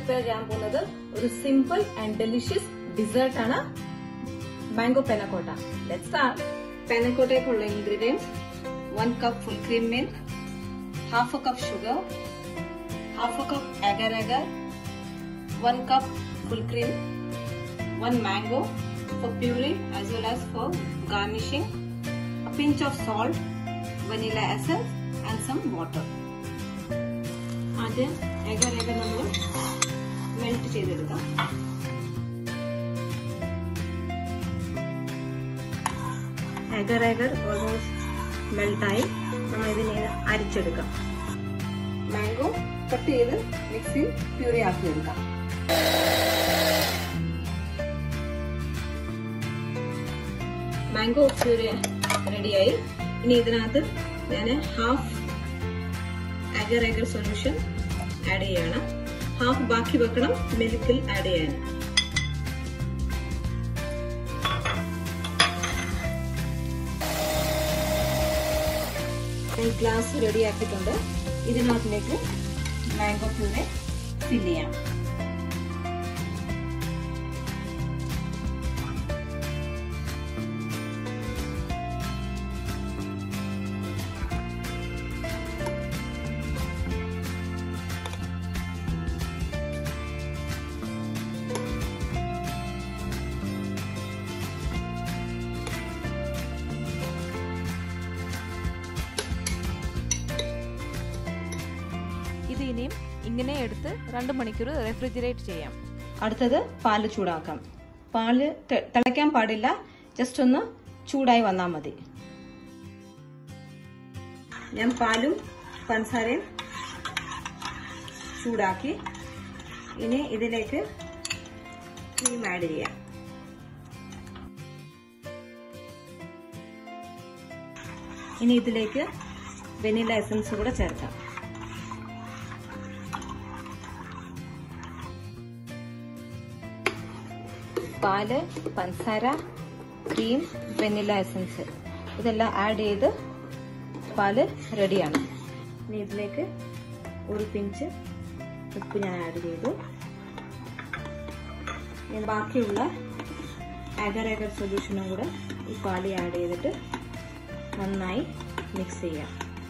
prepare ചെയ്യാൻ പോകുന്നത് ഒരു സിമ്പിൾ ആൻഡ് ഡെലിഷ്യസ് ഡിസേർട്ട് ആണ് മാംഗോ പെനക്കോട്ട ലെറ്റ് സ്റ്റാർട്ട് പെനക്കോട്ടയ്ക്കുള്ള ingredients one cup full cream milk half a cup sugar half a cup agar agar one cup full cream one mango for puree as well as for garnishing a pinch of salt vanilla essence and some water ആദ്യം agar agar നമ്മൾ melt ചെയ്തെടുക്കാം agar agar almost മെൽട്ടായി നമ്മൾ ഇതിനെ അരിച്ചെടുക്കാം mango cut ചെയ്ത് മിക്സിയിൽ puree ആക്കി എടുക്കാം മാംഗോ പ്യൂരി റെഡിയായി ഇനി ഇതിനകത്ത് ഞാൻ half agar agar solution add ചെയ്യാണ് ഹാഫ് ബാക്കി വെക്കണം മിൽക്കിൽ ആഡ് ചെയ്യാൻ ഗ്ലാസ് റെഡിയാക്കിയിട്ടുണ്ട് ഇതിനകത്തിലേക്ക് മാംഗോ പ്യൂരെ ഫില്ല് ചെയ്യാം ഇത് ഇനിയും ഇങ്ങനെ എടുത്ത് രണ്ട് മണിക്കൂർ റെഫ്രിജറേറ്റ് ചെയ്യാം അടുത്തത് പാല് ചൂടാക്കാം പാല് തെ- തിളയ്ക്കാൻ പാടില്ല ജസ്റ്റ് ഒന്ന് ചൂടായി വന്നാൽ മതി ഞാൻ പാലും പഞ്ചസാരയും ചൂടാക്കി ഇനി ഇതിലേക്ക് ക്രീം ആഡ് ചെയ്യാം ഇനി ഇതിലേക്ക് വെനില എസൻസ് കൂടെ ചേർക്കാം പാല് പഞ്ചസാര ക്രീം വെനില എസൻസ് ഇതെല്ലാം ആഡ് ചെയ്ത് പാല് റെഡിയാണ് ഇനി ഇതിലേക്ക് ഒരു പിഞ്ച് ഉപ്പ് ഞാൻ ആഡ് ചെയ്തു ഇനി ബാക്കിയുള്ള അഗർ അഗർ സൊല്യൂഷനും കൂടെ ഈ പാല് ആഡ് ചെയ്തിട്ട് നന്നായി മിക്സ് ചെയ്യാം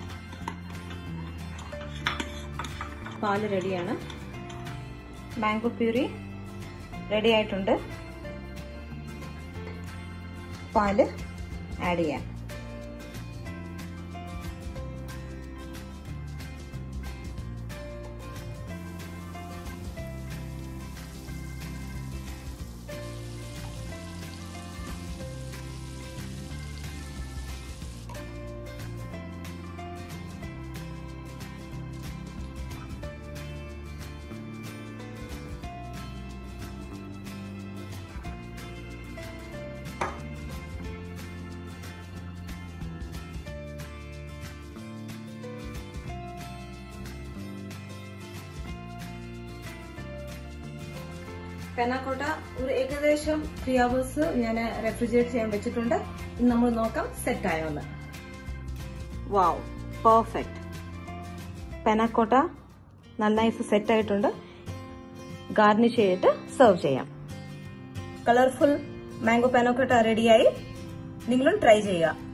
പാല് റെഡിയാണ് മാംഗോ പ്യൂരി റെഡി ആയിട്ടുണ്ട് പാല് ആഡ് ചെയ്യാം പെനാക്കോട്ട ഒരു ഏകദേശം ത്രീ അവേഴ്സ് ഞാൻ റെഫ്രിജറേറ്റ് ചെയ്യാൻ വെച്ചിട്ടുണ്ട് ഇനി നമ്മൾ നോക്കാം സെറ്റ് ആയോന്ന് വാവ് പെർഫെക്റ്റ് പെനാക്കോട്ട നന്നായി സെറ്റ് ആയിട്ടുണ്ട് ഗാർണിഷ് ചെയ്തിട്ട് സെർവ് ചെയ്യാം കളർഫുൾ മാംഗോ പെനാക്കോട്ട റെഡിയായി നിങ്ങളും ട്രൈ ചെയ്യുക